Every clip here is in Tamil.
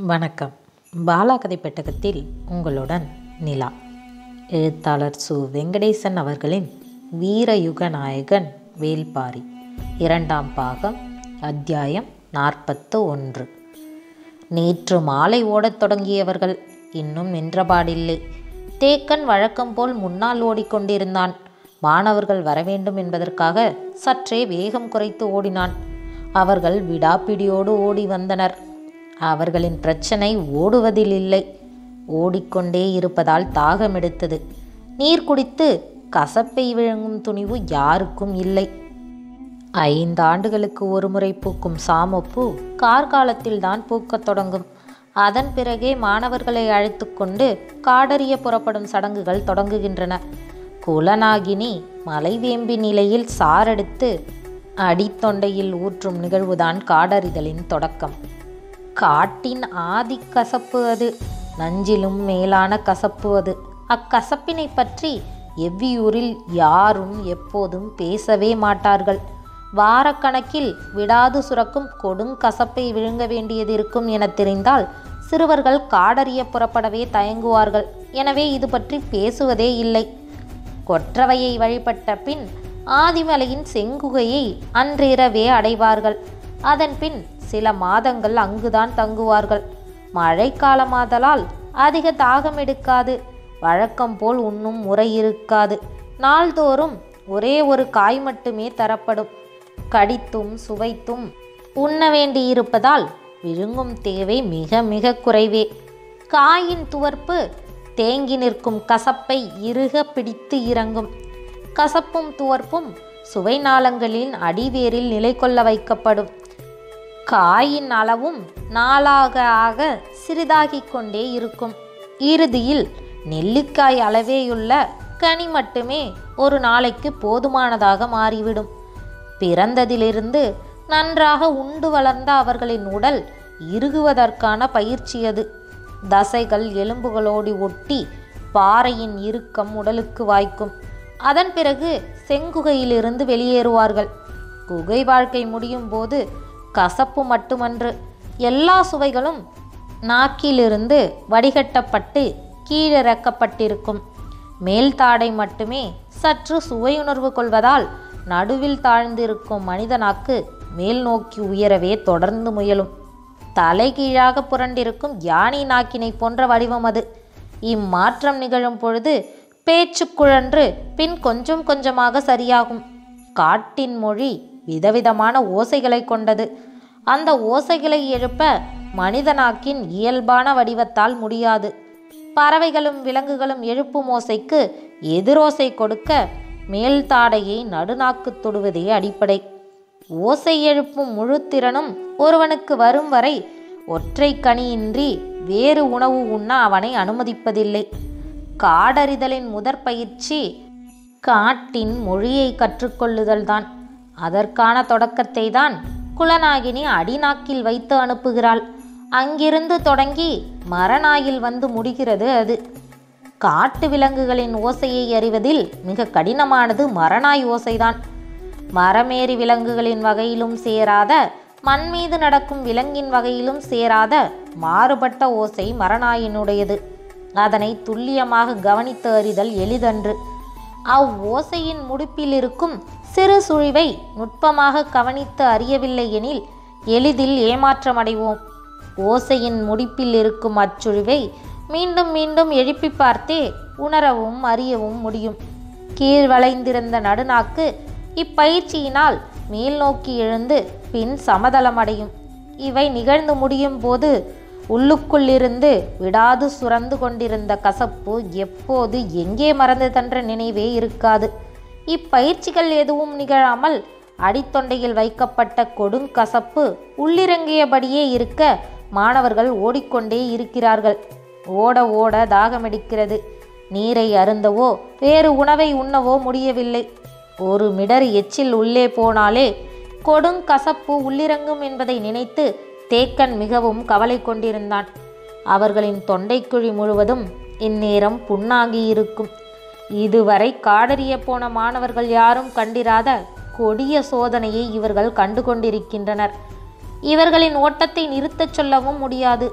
வணக்கம் பாலா கதை பெட்டகத்தில் உங்களுடன் நிலா எழுத்தாளர் சு வெங்கடேசன் அவர்களின் வீரயுக நாயகன் வேல்பாரி இரண்டாம் பாகம் அத்தியாயம் நாற்பத்து ஒன்று நேற்று மாலை ஓடத் தொடங்கியவர்கள் இன்னும் நின்றபாடில்லை தேக்கன் வழக்கம் போல் முன்னால் ஓடிக்கொண்டிருந்தான் மாணவர்கள் வரவேண்டும் என்பதற்காக சற்றே வேகம் குறைத்து ஓடினான் அவர்கள் விடாப்பிடியோடு ஓடி வந்தனர் அவர்களின் பிரச்சனை ஓடுவதில் இல்லை ஓடிக்கொண்டே இருப்பதால் தாகம் எடுத்தது நீர் குடித்து கசப்பை விழுங்கும் துணிவு யாருக்கும் இல்லை ஐந்து ஆண்டுகளுக்கு ஒருமுறை பூக்கும் சாமப்பூ கார்காலத்தில்தான் பூக்கத் தொடங்கும் அதன் பிறகே மாணவர்களை அழைத்து கொண்டு காடறிய புறப்படும் சடங்குகள் தொடங்குகின்றன குலநாகினி மலைவேம்பி நிலையில் சாரெடுத்து அடித்தொண்டையில் ஊற்றும் நிகழ்வுதான் காடறிதலின் தொடக்கம் காட்டின் ஆதி கசப்பு அது நஞ்சிலும் மேலான கசப்பு அது அக்கசப்பினை பற்றி எவ்வியூரில் யாரும் எப்போதும் பேசவே மாட்டார்கள் வாரக்கணக்கில் விடாது சுரக்கும் கொடுங்கசப்பை விழுங்க வேண்டியது இருக்கும் என தெரிந்தால் சிறுவர்கள் காடறிய புறப்படவே தயங்குவார்கள் எனவே இது பற்றி பேசுவதே இல்லை கொற்றவையை வழிபட்ட பின் ஆதிமலையின் செங்குகையை அன்றிரவே அடைவார்கள் அதன் பின் சில மாதங்கள் அங்குதான் தங்குவார்கள் மழைக்காலமாதலால் அதிக தாகம் எடுக்காது வழக்கம் போல் உண்ணும் முறை இருக்காது நாள்தோறும் ஒரே ஒரு காய் மட்டுமே தரப்படும் கடித்தும் சுவைத்தும் உண்ண வேண்டியிருப்பதால் விழுங்கும் தேவை மிக மிக குறைவே காயின் துவர்ப்பு தேங்கி நிற்கும் கசப்பை இறுக பிடித்து இறங்கும் கசப்பும் துவர்ப்பும் சுவை நாளங்களின் அடிவேரில் நிலை கொள்ள வைக்கப்படும் காயின் அளவும் நாளாக ஆக சிறிதாகிக் கொண்டே இருக்கும் இறுதியில் நெல்லிக்காய் அளவேயுள்ள கனி மட்டுமே ஒரு நாளைக்கு போதுமானதாக மாறிவிடும் பிறந்ததிலிருந்து நன்றாக உண்டு வளர்ந்த அவர்களின் உடல் இறுகுவதற்கான பயிற்சி அது தசைகள் எலும்புகளோடு ஒட்டி பாறையின் இறுக்கம் உடலுக்கு வாய்க்கும் அதன் பிறகு செங்குகையிலிருந்து வெளியேறுவார்கள் குகை வாழ்க்கை முடியும் போது கசப்பு மட்டுமன்று எல்லா சுவைகளும் நாக்கிலிருந்து வடிகட்டப்பட்டு கீழிறக்கப்பட்டிருக்கும் மேல் தாடை மட்டுமே சற்று சுவையுணர்வு கொள்வதால் நடுவில் தாழ்ந்திருக்கும் மனித நாக்கு மேல் நோக்கி உயரவே தொடர்ந்து முயலும் தலைகீழாக புரண்டிருக்கும் யானை நாக்கினை போன்ற வடிவம் அது இம்மாற்றம் நிகழும் பொழுது பேச்சு குழன்று பின் கொஞ்சம் கொஞ்சமாக சரியாகும் காட்டின் மொழி விதவிதமான ஓசைகளை கொண்டது அந்த ஓசைகளை எழுப்ப மனிதனாக்கின் இயல்பான வடிவத்தால் முடியாது பறவைகளும் விலங்குகளும் எழுப்பும் ஓசைக்கு எதிரோசை கொடுக்க மேல் தாடையை நடுநாக்கு தொடுவதே அடிப்படை ஓசை எழுப்பும் முழு திறனும் ஒருவனுக்கு வரும் வரை ஒற்றை கனியின்றி வேறு உணவு உண்ண அவனை அனுமதிப்பதில்லை காடறிதலின் முதற் பயிற்சி காட்டின் மொழியை கற்றுக்கொள்ளுதல்தான் அதற்கான தொடக்கத்தை தான் குலநாகினி அடிநாக்கில் வைத்து அனுப்புகிறாள் அங்கிருந்து தொடங்கி மரநாயில் வந்து முடிகிறது அது காட்டு விலங்குகளின் ஓசையை அறிவதில் மிக கடினமானது மரநாய் ஓசைதான் மரமேறி விலங்குகளின் வகையிலும் சேராத மண் மீது நடக்கும் விலங்கின் வகையிலும் சேராத மாறுபட்ட ஓசை மரநாயினுடையது அதனை துல்லியமாக கவனித்து அறிதல் எளிதன்று அவ்வோசையின் முடிப்பில் இருக்கும் சிறு சுழிவை நுட்பமாக கவனித்து அறியவில்லை எனில் எளிதில் ஏமாற்றமடைவோம் ஓசையின் முடிப்பில் இருக்கும் அச்சுழிவை மீண்டும் மீண்டும் எழுப்பி பார்த்தே உணரவும் அறியவும் முடியும் கீழ் வளைந்திருந்த நடுநாக்கு இப்பயிற்சியினால் மேல் நோக்கி எழுந்து பின் சமதளமடையும் இவை நிகழ்ந்து முடியும் போது உள்ளுக்குள்ளிருந்து விடாது சுரந்து கொண்டிருந்த கசப்பு எப்போது எங்கே மறந்ததென்ற நினைவே இருக்காது இப்பயிற்சிகள் எதுவும் நிகழாமல் அடித்தொண்டையில் வைக்கப்பட்ட கொடுங்கசப்பு உள்ளிறங்கியபடியே இருக்க மாணவர்கள் ஓடிக்கொண்டே இருக்கிறார்கள் ஓட ஓட தாகமெடுக்கிறது நீரை அருந்தவோ வேறு உணவை உண்ணவோ முடியவில்லை ஒரு மிடர் எச்சில் உள்ளே போனாலே கொடுங்கசப்பு உள்ளிறங்கும் என்பதை நினைத்து தேக்கன் மிகவும் கவலை கொண்டிருந்தான் அவர்களின் தொண்டைக்குழி முழுவதும் இந்நேரம் புண்ணாகி இருக்கும் இதுவரை காடறிய போன மாணவர்கள் யாரும் கண்டிராத கொடிய சோதனையை இவர்கள் கண்டு கொண்டிருக்கின்றனர் இவர்களின் ஓட்டத்தை நிறுத்தச் சொல்லவும் முடியாது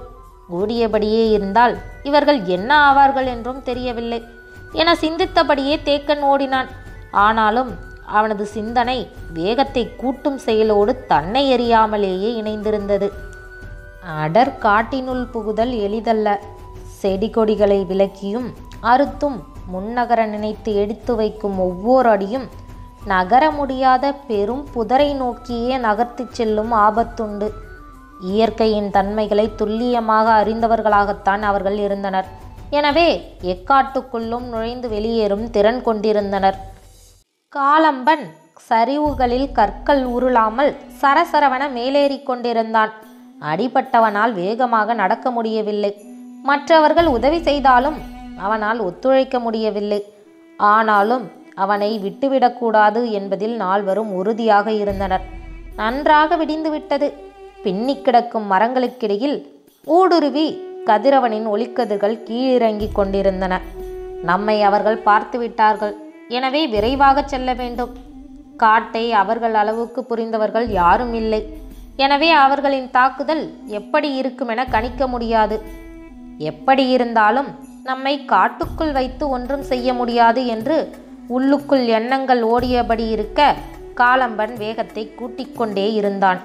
ஓடியபடியே இருந்தால் இவர்கள் என்ன ஆவார்கள் என்றும் தெரியவில்லை என சிந்தித்தபடியே தேக்கன் ஓடினான் ஆனாலும் அவனது சிந்தனை வேகத்தை கூட்டும் செயலோடு தன்னை எறியாமலேயே இணைந்திருந்தது அடர் காட்டினுள் புகுதல் எளிதல்ல செடி கொடிகளை விலக்கியும் அறுத்தும் முன்னகர நினைத்து எடுத்து வைக்கும் ஒவ்வொரு அடியும் நகர முடியாத பெரும் புதரை நோக்கியே நகர்த்திச் செல்லும் ஆபத்துண்டு இயற்கையின் தன்மைகளை துல்லியமாக அறிந்தவர்களாகத்தான் அவர்கள் இருந்தனர் எனவே எக்காட்டுக்குள்ளும் நுழைந்து வெளியேறும் திறன் கொண்டிருந்தனர் காலம்பன் சரிவுகளில் கற்கள் உருளாமல் சரசரவென மேலேறிக் கொண்டிருந்தான் அடிபட்டவனால் வேகமாக நடக்க முடியவில்லை மற்றவர்கள் உதவி செய்தாலும் அவனால் ஒத்துழைக்க முடியவில்லை ஆனாலும் அவனை விட்டுவிடக்கூடாது என்பதில் நால்வரும் உறுதியாக இருந்தனர் நன்றாக விடிந்துவிட்டது பின்னிக் கிடக்கும் மரங்களுக்கிடையில் ஊடுருவி கதிரவனின் ஒளிக்கதிர்கள் கீழிறங்கிக் கொண்டிருந்தன நம்மை அவர்கள் பார்த்து விட்டார்கள் எனவே விரைவாக செல்ல வேண்டும் காட்டை அவர்கள் அளவுக்கு புரிந்தவர்கள் யாரும் இல்லை எனவே அவர்களின் தாக்குதல் எப்படி இருக்குமென கணிக்க முடியாது எப்படி இருந்தாலும் நம்மை காட்டுக்குள் வைத்து ஒன்றும் செய்ய முடியாது என்று உள்ளுக்குள் எண்ணங்கள் ஓடியபடி இருக்க காலம்பன் வேகத்தை கூட்டிக் கொண்டே இருந்தான்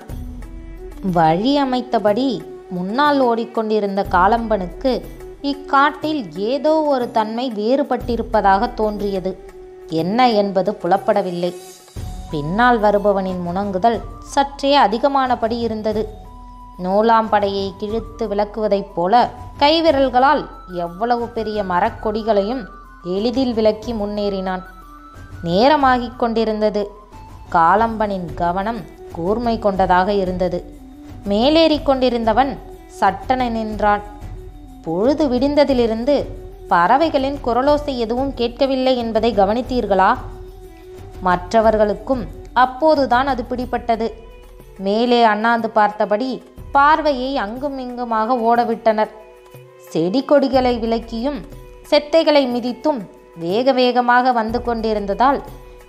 வழி அமைத்தபடி முன்னால் ஓடிக்கொண்டிருந்த காலம்பனுக்கு இக்காட்டில் ஏதோ ஒரு தன்மை வேறுபட்டிருப்பதாக தோன்றியது என்ன என்பது புலப்படவில்லை பின்னால் வருபவனின் முணங்குதல் சற்றே அதிகமானபடி இருந்தது நூலாம்படையை கிழித்து விளக்குவதைப் போல கைவிரல்களால் எவ்வளவு பெரிய மரக்கொடிகளையும் எளிதில் விலக்கி முன்னேறினான் நேரமாகிக் கொண்டிருந்தது காலம்பனின் கவனம் கூர்மை கொண்டதாக இருந்தது மேலேறிக் கொண்டிருந்தவன் சட்டென நின்றான் பொழுது விடிந்ததிலிருந்து பறவைகளின் குரலோசை எதுவும் கேட்கவில்லை என்பதை கவனித்தீர்களா மற்றவர்களுக்கும் அப்போதுதான் அது பிடிபட்டது மேலே அண்ணாந்து பார்த்தபடி பார்வையை அங்கும் இங்குமாக ஓடவிட்டனர் செடி கொடிகளை விலக்கியும் செத்தைகளை மிதித்தும் வேக வேகமாக வந்து கொண்டிருந்ததால்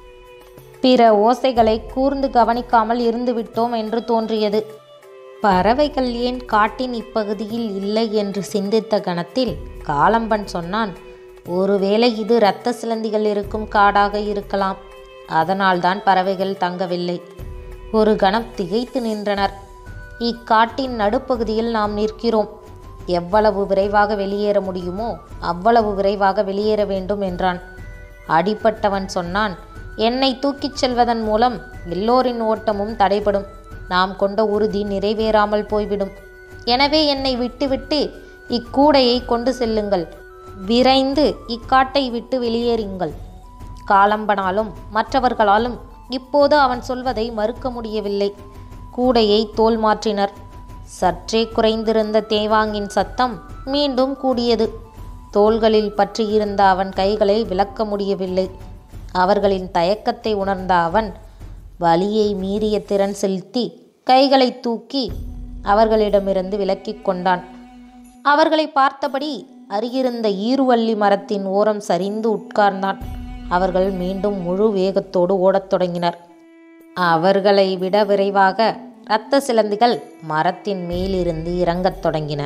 பிற ஓசைகளை கூர்ந்து கவனிக்காமல் இருந்துவிட்டோம் என்று தோன்றியது பறவைகள் ஏன் காட்டின் இப்பகுதியில் இல்லை என்று சிந்தித்த கணத்தில் காலம்பன் சொன்னான் ஒருவேளை இது இரத்த சிலந்திகள் இருக்கும் காடாக இருக்கலாம் அதனால்தான் பறவைகள் தங்கவில்லை ஒரு கணம் திகைத்து நின்றனர் இக்காட்டின் நடுப்பகுதியில் நாம் நிற்கிறோம் எவ்வளவு விரைவாக வெளியேற முடியுமோ அவ்வளவு விரைவாக வெளியேற வேண்டும் என்றான் அடிப்பட்டவன் சொன்னான் என்னை தூக்கிச் செல்வதன் மூலம் எல்லோரின் ஓட்டமும் தடைபடும் நாம் கொண்ட உறுதி நிறைவேறாமல் போய்விடும் எனவே என்னை விட்டுவிட்டு இக்கூடையை கொண்டு செல்லுங்கள் விரைந்து இக்காட்டை விட்டு வெளியேறுங்கள் காலம்பனாலும் மற்றவர்களாலும் இப்போது அவன் சொல்வதை மறுக்க முடியவில்லை கூடையை தோல் மாற்றினர் சற்றே குறைந்திருந்த தேவாங்கின் சத்தம் மீண்டும் கூடியது தோள்களில் பற்றியிருந்த அவன் கைகளை விலக்க முடியவில்லை அவர்களின் தயக்கத்தை உணர்ந்த அவன் வலியை மீறிய திறன் செலுத்தி கைகளை தூக்கி அவர்களிடமிருந்து விலக்கிக் கொண்டான் அவர்களை பார்த்தபடி அருகிருந்த ஈருவள்ளி மரத்தின் ஓரம் சரிந்து உட்கார்ந்தான் அவர்கள் மீண்டும் முழு வேகத்தோடு ஓடத் தொடங்கினர் அவர்களை விட விரைவாக இரத்த சிலந்திகள் மரத்தின் மேலிருந்து இறங்கத் தொடங்கின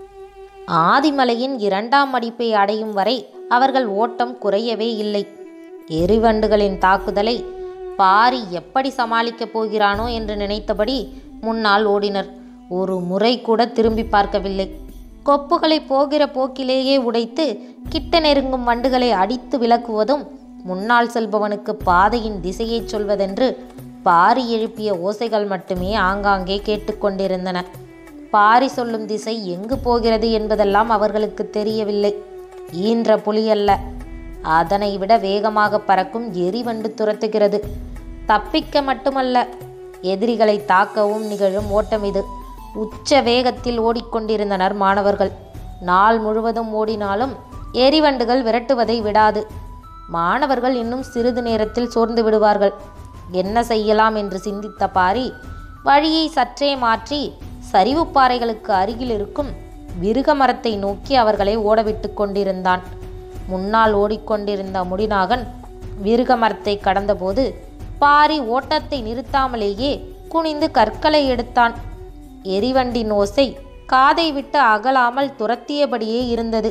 ஆதிமலையின் இரண்டாம் மடிப்பை அடையும் வரை அவர்கள் ஓட்டம் குறையவே இல்லை எரிவண்டுகளின் தாக்குதலை பாரி எப்படி சமாளிக்கப் போகிறானோ என்று நினைத்தபடி முன்னால் ஓடினர் ஒரு முறை கூட திரும்பி பார்க்கவில்லை கொப்புகளை போகிற போக்கிலேயே உடைத்து கிட்ட நெருங்கும் வண்டுகளை அடித்து விலக்குவதும் முன்னால் செல்பவனுக்கு பாதையின் திசையைச் சொல்வதென்று பாரி எழுப்பிய ஓசைகள் மட்டுமே ஆங்காங்கே கேட்டுக்கொண்டிருந்தன பாரி சொல்லும் திசை எங்கு போகிறது என்பதெல்லாம் அவர்களுக்கு தெரியவில்லை ஈன்ற புலி அல்ல அதனை விட வேகமாக பறக்கும் எரிவண்டு துரத்துகிறது தப்பிக்க மட்டுமல்ல எதிரிகளை தாக்கவும் நிகழும் ஓட்டம் இது உச்ச வேகத்தில் ஓடிக்கொண்டிருந்தனர் மாணவர்கள் நாள் முழுவதும் ஓடினாலும் எரிவண்டுகள் விரட்டுவதை விடாது மாணவர்கள் இன்னும் சிறிது நேரத்தில் சோர்ந்து விடுவார்கள் என்ன செய்யலாம் என்று சிந்தித்த பாரி வழியை சற்றே மாற்றி சரிவுப் பாறைகளுக்கு அருகில் இருக்கும் விருக மரத்தை நோக்கி அவர்களை ஓடவிட்டு கொண்டிருந்தான் முன்னால் ஓடிக்கொண்டிருந்த முடிநாகன் விருக மரத்தை கடந்தபோது பாரி ஓட்டத்தை நிறுத்தாமலேயே குனிந்து கற்களை எடுத்தான் எரிவண்டின் ஓசை காதை விட்டு அகலாமல் துரத்தியபடியே இருந்தது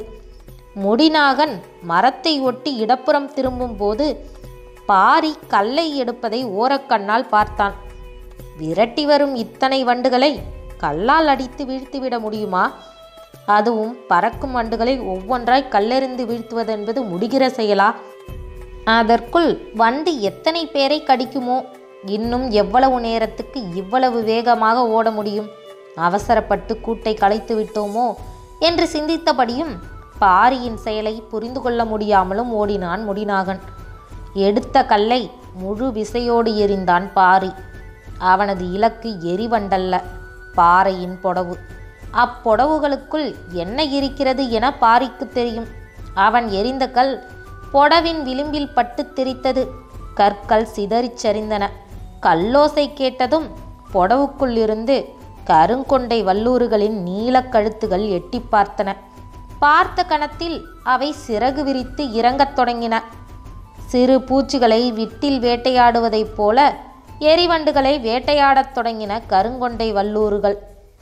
முடிநாகன் மரத்தை ஒட்டி இடப்புறம் திரும்பும்போது பாரி கல்லை எடுப்பதை ஓரக்கண்ணால் பார்த்தான் விரட்டி வரும் இத்தனை வண்டுகளை கல்லால் அடித்து வீழ்த்திவிட முடியுமா அதுவும் பறக்கும் வண்டுகளை ஒவ்வொன்றாய் கல்லெறிந்து வீழ்த்துவதென்பது முடிகிற செயலா அதற்குள் வண்டு எத்தனை பேரை கடிக்குமோ இன்னும் எவ்வளவு நேரத்துக்கு இவ்வளவு வேகமாக ஓட முடியும் அவசரப்பட்டு கூட்டை கலைத்து விட்டோமோ என்று சிந்தித்தபடியும் பாரியின் செயலை புரிந்து கொள்ள முடியாமலும் ஓடினான் முடிநாகன் எடுத்த கல்லை முழு விசையோடு எறிந்தான் பாரி அவனது இலக்கு எரிவண்டல்ல பாறையின் பொடவு அப்பொடவுகளுக்குள் என்ன இருக்கிறது என பாரிக்கு தெரியும் அவன் எரிந்த கல் பொடவின் விளிம்பில் பட்டு தெரித்தது கற்கள் சிதறிச் சரிந்தன கல்லோசை கேட்டதும் பொடவுக்குள் இருந்து கருங்கொண்டை வல்லூறுகளின் நீலக் கழுத்துகள் எட்டி பார்த்தன பார்த்த கணத்தில் அவை சிறகு விரித்து இறங்கத் தொடங்கின சிறு பூச்சிகளை விட்டில் வேட்டையாடுவதைப் போல எரிவண்டுகளை வேட்டையாடத் தொடங்கின கருங்கொண்டை வல்லூறுகள்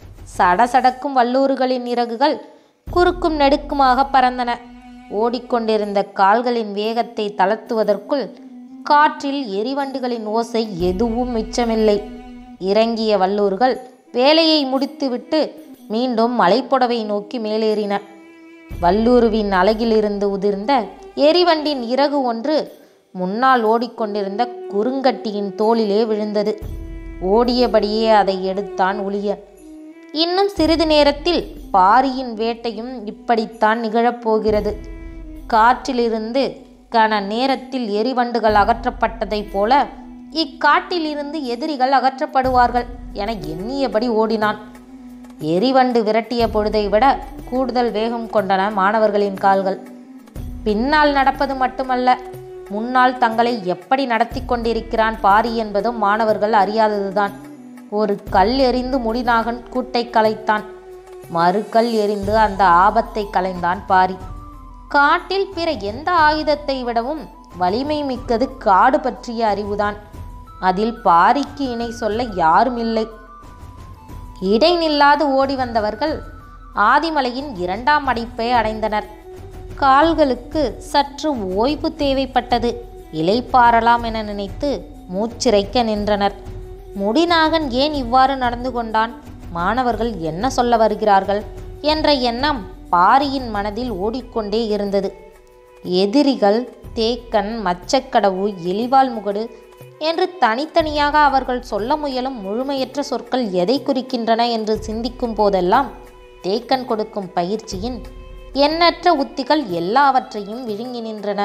சடசடக்கும் வல்லூறுகளின் இறகுகள் குறுக்கும் நெடுக்குமாக பறந்தன ஓடிக்கொண்டிருந்த கால்களின் வேகத்தை தளர்த்துவதற்குள் காற்றில் எரிவண்டுகளின் ஓசை எதுவும் மிச்சமில்லை இறங்கிய வல்லூர்கள் வேலையை முடித்துவிட்டு மீண்டும் மலைப்புடவை நோக்கி மேலேறின வல்லூருவின் அலகிலிருந்து உதிர்ந்த எரிவண்டின் இறகு ஒன்று முன்னால் ஓடிக்கொண்டிருந்த குறுங்கட்டியின் தோளிலே விழுந்தது ஓடியபடியே அதை எடுத்தான் உளியன் இன்னும் சிறிது நேரத்தில் பாரியின் வேட்டையும் இப்படித்தான் நிகழப்போகிறது காற்றிலிருந்து கன நேரத்தில் எரிவண்டுகள் அகற்றப்பட்டதைப் போல இக்காட்டிலிருந்து எதிரிகள் அகற்றப்படுவார்கள் என எண்ணியபடி ஓடினான் எரிவண்டு விரட்டிய பொழுதை விட கூடுதல் வேகம் கொண்டன மாணவர்களின் கால்கள் பின்னால் நடப்பது மட்டுமல்ல முன்னால் தங்களை எப்படி நடத்தி கொண்டிருக்கிறான் பாரி என்பதும் மாணவர்கள் அறியாததுதான் ஒரு கல் எறிந்து முடிநாகன் கூட்டை கலைத்தான் மறுக்கல் எறிந்து அந்த ஆபத்தை கலைந்தான் பாரி காட்டில் பிற எந்த ஆயுதத்தை விடவும் வலிமை மிக்கது காடு பற்றிய அறிவுதான் அதில் பாரிக்கு இணை சொல்ல யாரும் இல்லை இடைநில்லாது ஓடி வந்தவர்கள் ஆதிமலையின் இரண்டாம் அடிப்பை அடைந்தனர் கால்களுக்கு சற்று ஓய்வு தேவைப்பட்டது இலைப்பாறலாம் என நினைத்து மூச்சிறைக்க நின்றனர் முடிநாகன் ஏன் இவ்வாறு நடந்து கொண்டான் மாணவர்கள் என்ன சொல்ல வருகிறார்கள் என்ற எண்ணம் பாரியின் மனதில் ஓடிக்கொண்டே இருந்தது எதிரிகள் தேக்கன் மச்சக்கடவு எலிவால் முகடு என்று தனித்தனியாக அவர்கள் சொல்ல முயலும் முழுமையற்ற சொற்கள் எதை குறிக்கின்றன என்று சிந்திக்கும் போதெல்லாம் தேக்கன் கொடுக்கும் பயிற்சியின் எண்ணற்ற உத்திகள் எல்லாவற்றையும் விழுங்கி நின்றன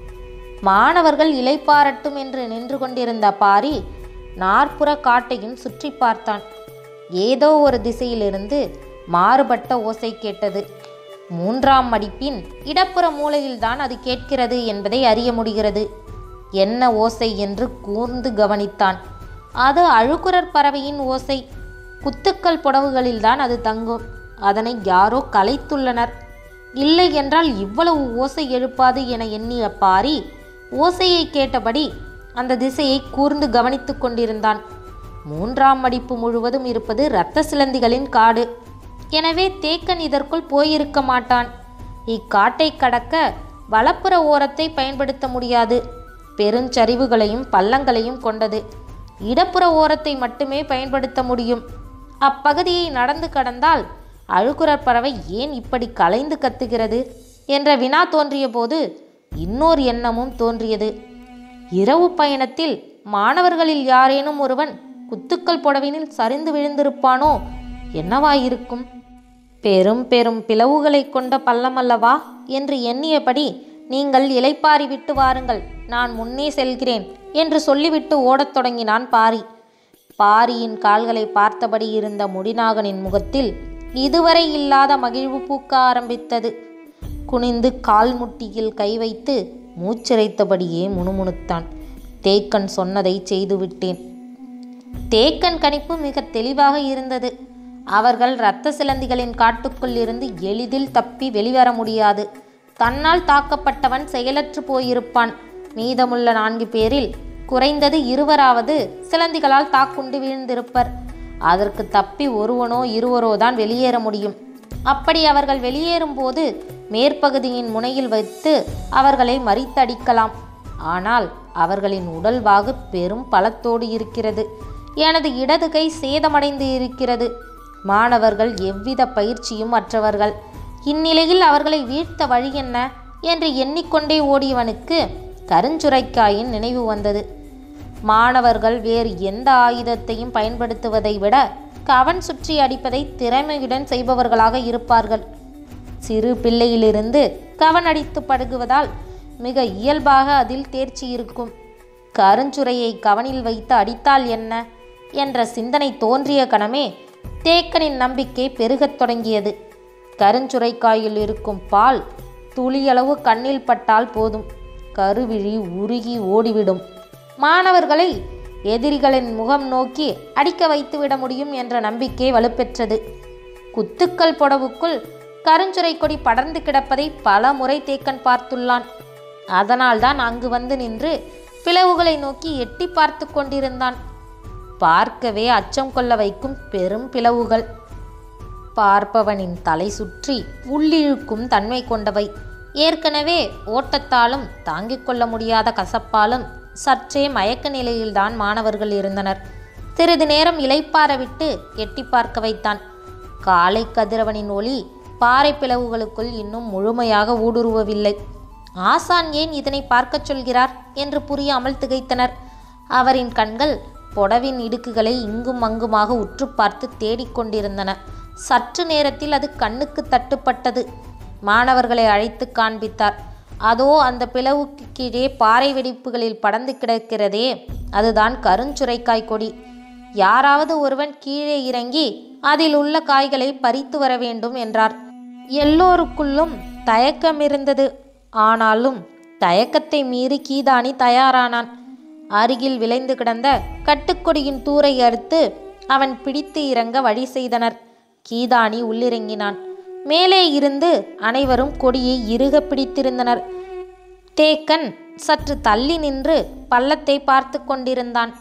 மாணவர்கள் இலைப்பாரட்டும் என்று நின்று கொண்டிருந்த பாரி நாற்புற காட்டையும் சுற்றி பார்த்தான் ஏதோ ஒரு திசையிலிருந்து மாறுபட்ட ஓசை கேட்டது மூன்றாம் மடிப்பின் இடப்புற மூலையில்தான் அது கேட்கிறது என்பதை அறிய முடிகிறது என்ன ஓசை என்று கூர்ந்து கவனித்தான் அது அழுகுரற் பறவையின் ஓசை குத்துக்கள் புடவுகளில்தான் அது தங்கும் அதனை யாரோ கலைத்துள்ளனர் இல்லை என்றால் இவ்வளவு ஓசை எழுப்பாது என எண்ணிய பாரி ஓசையை கேட்டபடி அந்த திசையை கூர்ந்து கவனித்துக் கொண்டிருந்தான் மூன்றாம் மடிப்பு முழுவதும் இருப்பது இரத்த சிலந்திகளின் காடு எனவே தேக்கன் இதற்குள் போயிருக்க மாட்டான் இக்காட்டை கடக்க வலப்புற ஓரத்தை பயன்படுத்த முடியாது பெருஞ்சரிவுகளையும் பள்ளங்களையும் கொண்டது இடப்புற ஓரத்தை மட்டுமே பயன்படுத்த முடியும் அப்பகுதியை நடந்து கடந்தால் அழுகுரற் பறவை ஏன் இப்படி கலைந்து கத்துகிறது என்ற வினா தோன்றிய போது இன்னொரு எண்ணமும் தோன்றியது இரவு பயணத்தில் மாணவர்களில் யாரேனும் ஒருவன் குத்துக்கள் புடவினில் சரிந்து விழுந்திருப்பானோ என்னவாயிருக்கும் பெரும் பெரும் பிளவுகளை கொண்ட பள்ளமல்லவா என்று எண்ணியபடி நீங்கள் இலைப்பாரி விட்டு வாருங்கள் நான் முன்னே செல்கிறேன் என்று சொல்லிவிட்டு ஓடத் தொடங்கினான் பாரி பாரியின் கால்களை பார்த்தபடி இருந்த முடிநாகனின் முகத்தில் இதுவரை இல்லாத மகிழ்வு பூக்க ஆரம்பித்தது குனிந்து கால் முட்டியில் கை வைத்து மூச்சிறைத்தபடியே முணுமுணுத்தான் தேக்கன் சொன்னதை செய்துவிட்டேன் தேக்கன் கணிப்பு மிக தெளிவாக இருந்தது அவர்கள் இரத்த சிலந்திகளின் காட்டுக்குள் இருந்து எளிதில் தப்பி வெளிவர முடியாது தன்னால் தாக்கப்பட்டவன் செயலற்று போயிருப்பான் மீதமுள்ள நான்கு பேரில் குறைந்தது இருவராவது சிலந்திகளால் தாக்குண்டு வீழ்ந்திருப்பர் அதற்கு தப்பி ஒருவனோ இருவரோ தான் வெளியேற முடியும் அப்படி அவர்கள் வெளியேறும்போது மேற்பகுதியின் முனையில் வைத்து அவர்களை மறித்தடிக்கலாம் ஆனால் அவர்களின் உடல்வாகு பெரும் பலத்தோடு இருக்கிறது எனது இடது கை சேதமடைந்து இருக்கிறது மாணவர்கள் எவ்வித பயிற்சியும் அற்றவர்கள் இந்நிலையில் அவர்களை வீழ்த்த வழி என்ன என்று எண்ணிக்கொண்டே ஓடியவனுக்கு கருஞ்சுரைக்காயின் நினைவு வந்தது மாணவர்கள் வேறு எந்த ஆயுதத்தையும் பயன்படுத்துவதை விட கவன் சுற்றி அடிப்பதை திறமையுடன் செய்பவர்களாக இருப்பார்கள் சிறு பிள்ளையிலிருந்து கவன் அடித்து பழகுவதால் மிக இயல்பாக அதில் தேர்ச்சி இருக்கும் கருஞ்சுரையை கவனில் வைத்து அடித்தால் என்ன என்ற சிந்தனை தோன்றிய கணமே தேக்கனின் நம்பிக்கை பெருகத் தொடங்கியது கருஞ்சுரைக்காயில் இருக்கும் பால் துளியளவு கண்ணில் பட்டால் போதும் கருவிழி உருகி ஓடிவிடும் மாணவர்களை எதிரிகளின் முகம் நோக்கி அடிக்க வைத்துவிட முடியும் என்ற நம்பிக்கை வலுப்பெற்றது குத்துக்கள் புடவுக்குள் கருஞ்சுரை கொடி படர்ந்து கிடப்பதை பல முறை தேக்கன் பார்த்துள்ளான் அதனால்தான் அங்கு வந்து நின்று பிளவுகளை நோக்கி எட்டி பார்த்து கொண்டிருந்தான் பார்க்கவே அச்சம் கொள்ள வைக்கும் பெரும் பிளவுகள் பார்ப்பவனின் தலை சுற்றி உள்ளிழுக்கும் தன்மை கொண்டவை ஏற்கனவே ஓட்டத்தாலும் தாங்கிக் கொள்ள முடியாத கசப்பாலும் சற்றே மயக்க நிலையில்தான் மாணவர்கள் இருந்தனர் சிறிது நேரம் இளைப்பாற விட்டு எட்டி பார்க்க வைத்தான் காலை கதிரவனின் ஒளி பாறை பிளவுகளுக்குள் இன்னும் முழுமையாக ஊடுருவவில்லை ஆசான் ஏன் இதனை பார்க்கச் சொல்கிறார் என்று புரியாமல் திகைத்தனர் அவரின் கண்கள் பொடவின் இடுக்குகளை இங்கும் அங்குமாக உற்று பார்த்து தேடிக்கொண்டிருந்தன சற்று நேரத்தில் அது கண்ணுக்கு தட்டுப்பட்டது மாணவர்களை அழைத்து காண்பித்தார் அதோ அந்த பிளவுக்கு கீழே பாறை வெடிப்புகளில் படர்ந்து கிடக்கிறதே அதுதான் கருஞ்சுரைக்காய் கொடி யாராவது ஒருவன் கீழே இறங்கி அதில் உள்ள காய்களை பறித்து வர வேண்டும் என்றார் எல்லோருக்குள்ளும் தயக்கம் இருந்தது ஆனாலும் தயக்கத்தை மீறி கீதானி தயாரானான் அருகில் விளைந்து கிடந்த கட்டுக்கொடியின் தூரை அறுத்து அவன் பிடித்து இறங்க வழி செய்தனர் கீதானி உள்ளிறங்கினான் மேலே இருந்து அனைவரும் கொடியை இறுக பிடித்திருந்தனர் தேக்கன் சற்று தள்ளி நின்று பள்ளத்தை பார்த்து கொண்டிருந்தான்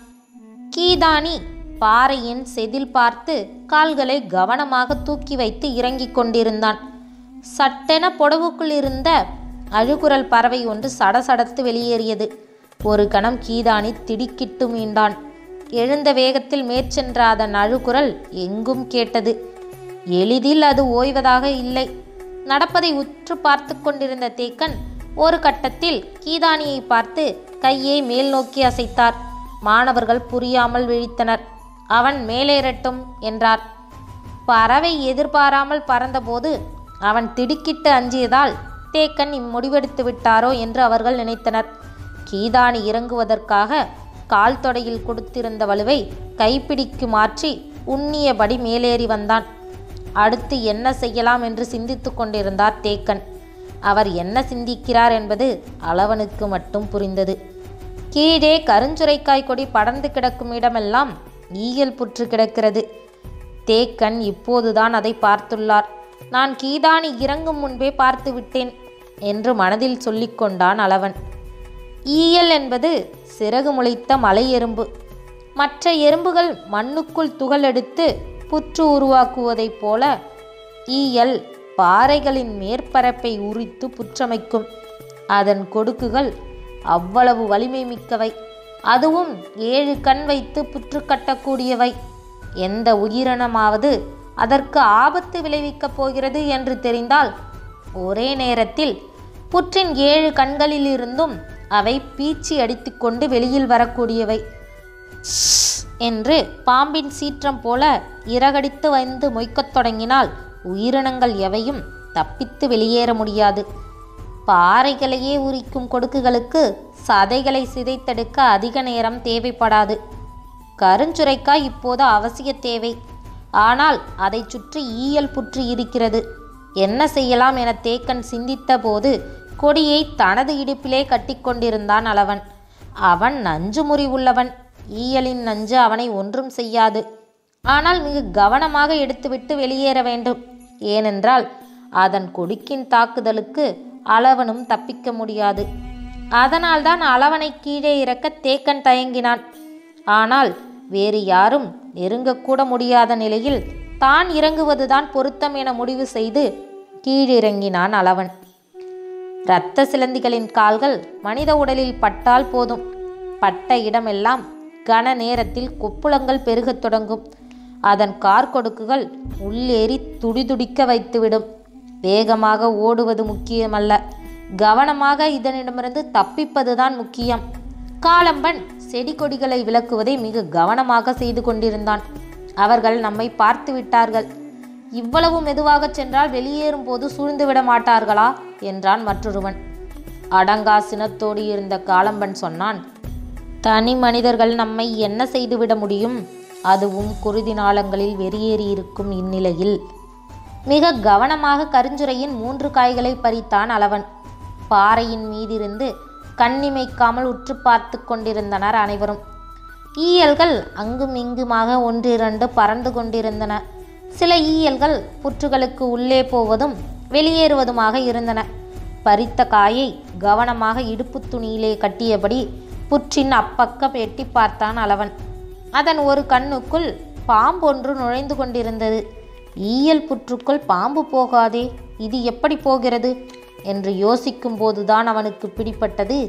கீதானி பாறையின் செதில் பார்த்து கால்களை கவனமாக தூக்கி வைத்து இறங்கிக் கொண்டிருந்தான் சட்டென பொடவுக்குள் இருந்த அழுகுரல் பறவை ஒன்று சடசடத்து வெளியேறியது ஒரு கணம் கீதானி திடுக்கிட்டு மீண்டான் எழுந்த வேகத்தில் மேற்சென்ற அதன் அழுகுரல் எங்கும் கேட்டது எளிதில் அது ஓய்வதாக இல்லை நடப்பதை உற்று பார்த்து கொண்டிருந்த தேக்கன் ஒரு கட்டத்தில் கீதானியை பார்த்து கையை மேல் நோக்கி அசைத்தார் மாணவர்கள் புரியாமல் விழித்தனர் அவன் மேலேறட்டும் என்றார் பறவை எதிர்பாராமல் பறந்தபோது அவன் திடுக்கிட்டு அஞ்சியதால் தேக்கன் இம்முடிவெடுத்து விட்டாரோ என்று அவர்கள் நினைத்தனர் கீதானி இறங்குவதற்காக கால் தொடையில் கொடுத்திருந்த வலுவை கைப்பிடிக்கு மாற்றி உண்ணியபடி மேலேறி வந்தான் அடுத்து என்ன செய்யலாம் என்று சிந்தித்து கொண்டிருந்தார் தேக்கன் அவர் என்ன சிந்திக்கிறார் என்பது அளவனுக்கு மட்டும் புரிந்தது கீழே கருஞ்சுரைக்காய் கொடி படர்ந்து கிடக்கும் இடமெல்லாம் ஈயல் புற்று கிடக்கிறது தேக்கன் இப்போதுதான் அதை பார்த்துள்ளார் நான் கீதானி இறங்கும் முன்பே பார்த்து விட்டேன் என்று மனதில் சொல்லிக்கொண்டான் அளவன் ஈயல் என்பது சிறகு முளைத்த மலை எறும்பு மற்ற எறும்புகள் மண்ணுக்குள் துகள் எடுத்து புற்று உருவாக்குவதைப் போல ஈயல் பாறைகளின் மேற்பரப்பை உரித்து புற்றமைக்கும் அதன் கொடுக்குகள் அவ்வளவு வலிமை மிக்கவை அதுவும் ஏழு கண் வைத்து புற்று கட்டக்கூடியவை எந்த உயிரினமாவது அதற்கு ஆபத்து விளைவிக்கப் போகிறது என்று தெரிந்தால் ஒரே நேரத்தில் புற்றின் ஏழு கண்களிலிருந்தும் அவை பீச்சி அடித்துக்கொண்டு வெளியில் வரக்கூடியவை என்று பாம்பின் சீற்றம் போல இறகடித்து வந்து மொய்க்கத் தொடங்கினால் உயிரினங்கள் எவையும் தப்பித்து வெளியேற முடியாது பாறைகளையே உரிக்கும் கொடுக்குகளுக்கு சதைகளை சிதைத்தெடுக்க அதிக நேரம் தேவைப்படாது கருஞ்சுரைக்காய் இப்போது அவசிய தேவை ஆனால் அதைச் சுற்றி ஈயல் புற்று இருக்கிறது என்ன செய்யலாம் என தேக்கன் சிந்தித்த போது கொடியை தனது இடுப்பிலே கட்டிக்கொண்டிருந்தான் அளவன் அவன் நஞ்சு முறிவுள்ளவன் ஈயலின் நஞ்சு அவனை ஒன்றும் செய்யாது ஆனால் மிக கவனமாக எடுத்துவிட்டு வெளியேற வேண்டும் ஏனென்றால் அதன் கொடிக்கின் தாக்குதலுக்கு அளவனும் தப்பிக்க முடியாது அதனால்தான் அளவனை கீழே இறக்க தேக்கன் தயங்கினான் ஆனால் வேறு யாரும் நெருங்கக்கூட முடியாத நிலையில் தான் இறங்குவதுதான் பொருத்தம் என முடிவு செய்து கீழிறங்கினான் அளவன் இரத்த சிலந்திகளின் கால்கள் மனித உடலில் பட்டால் போதும் பட்ட இடமெல்லாம் கன நேரத்தில் கொப்புளங்கள் பெருகத் தொடங்கும் அதன் கார்கொடுக்குகள் உள்ளேறி துடிதுடிக்க வைத்துவிடும் வேகமாக ஓடுவது முக்கியமல்ல கவனமாக இதனிடமிருந்து தப்பிப்பதுதான் முக்கியம் காலம்பன் செடி கொடிகளை விளக்குவதை மிக கவனமாக செய்து கொண்டிருந்தான் அவர்கள் நம்மை பார்த்து விட்டார்கள் இவ்வளவு மெதுவாகச் சென்றால் வெளியேறும் போது சூழ்ந்து விட மாட்டார்களா என்றான் மற்றொருவன் அடங்கா சினத்தோடு இருந்த காலம்பன் சொன்னான் தனி மனிதர்கள் நம்மை என்ன செய்துவிட முடியும் அதுவும் குருதி நாளங்களில் வெறியேறியிருக்கும் இந்நிலையில் மிக கவனமாக கருஞ்சுரையின் மூன்று காய்களை பறித்தான் அளவன் பாறையின் மீதிருந்து கண்ணிமைக்காமல் உற்று பார்த்து கொண்டிருந்தனர் அனைவரும் ஈயல்கள் அங்கும் இங்குமாக ஒன்றிரண்டு பறந்து கொண்டிருந்தன சில ஈயல்கள் புற்றுகளுக்கு உள்ளே போவதும் வெளியேறுவதுமாக இருந்தன பறித்த காயை கவனமாக இடுப்பு துணியிலே கட்டியபடி புற்றின் அப்பக்கம் எட்டி பார்த்தான் அளவன் அதன் ஒரு கண்ணுக்குள் பாம்பொன்று நுழைந்து கொண்டிருந்தது ஈயல் புற்றுக்குள் பாம்பு போகாதே இது எப்படி போகிறது என்று யோசிக்கும் போதுதான் அவனுக்கு பிடிப்பட்டது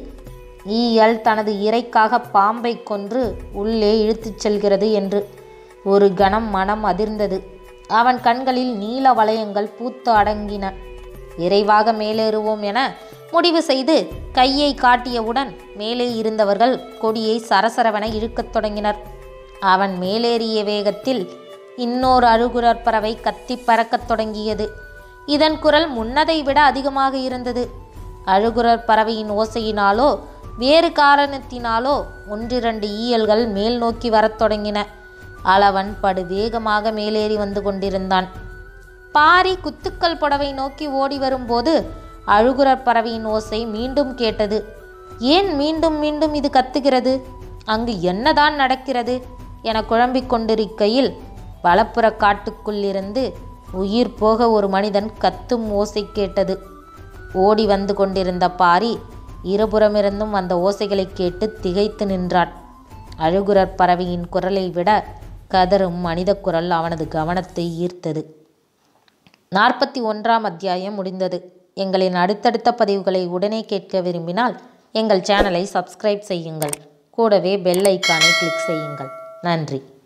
ஈயல் தனது இரைக்காக பாம்பை கொன்று உள்ளே இழுத்துச் செல்கிறது என்று ஒரு கணம் மனம் அதிர்ந்தது அவன் கண்களில் நீல வளையங்கள் பூத்து அடங்கின விரைவாக மேலேறுவோம் என முடிவு செய்து கையை காட்டியவுடன் மேலே இருந்தவர்கள் கொடியை சரசரவென இழுக்கத் தொடங்கினர் அவன் மேலேறிய வேகத்தில் இன்னொரு அழுகுரற் பறவை கத்தி பறக்கத் தொடங்கியது இதன் குரல் முன்னதை விட அதிகமாக இருந்தது அழுகுரற் பறவையின் ஓசையினாலோ வேறு காரணத்தினாலோ ஒன்றிரண்டு ஈயல்கள் மேல் நோக்கி வரத் தொடங்கின அளவன் படு வேகமாக மேலேறி வந்து கொண்டிருந்தான் பாரி குத்துக்கல் புடவை நோக்கி ஓடி வரும்போது அழுகுரற் பறவையின் ஓசை மீண்டும் கேட்டது ஏன் மீண்டும் மீண்டும் இது கத்துகிறது அங்கு என்னதான் நடக்கிறது என குழம்பிக் கொண்டிருக்கையில் வலப்புற காட்டுக்குள்ளிருந்து உயிர் போக ஒரு மனிதன் கத்தும் ஓசை கேட்டது ஓடி வந்து கொண்டிருந்த பாரி இருபுறமிருந்தும் வந்த ஓசைகளை கேட்டு திகைத்து நின்றான் அழுகுரற் பறவையின் குரலை விட கதரும் மனித குரல் அவனது கவனத்தை ஈர்த்தது நாற்பத்தி ஒன்றாம் அத்தியாயம் முடிந்தது எங்களின் அடுத்தடுத்த பதிவுகளை உடனே கேட்க விரும்பினால் எங்கள் சேனலை சப்ஸ்கிரைப் செய்யுங்கள் கூடவே பெல் ஐக்கானை கிளிக் செய்யுங்கள் நன்றி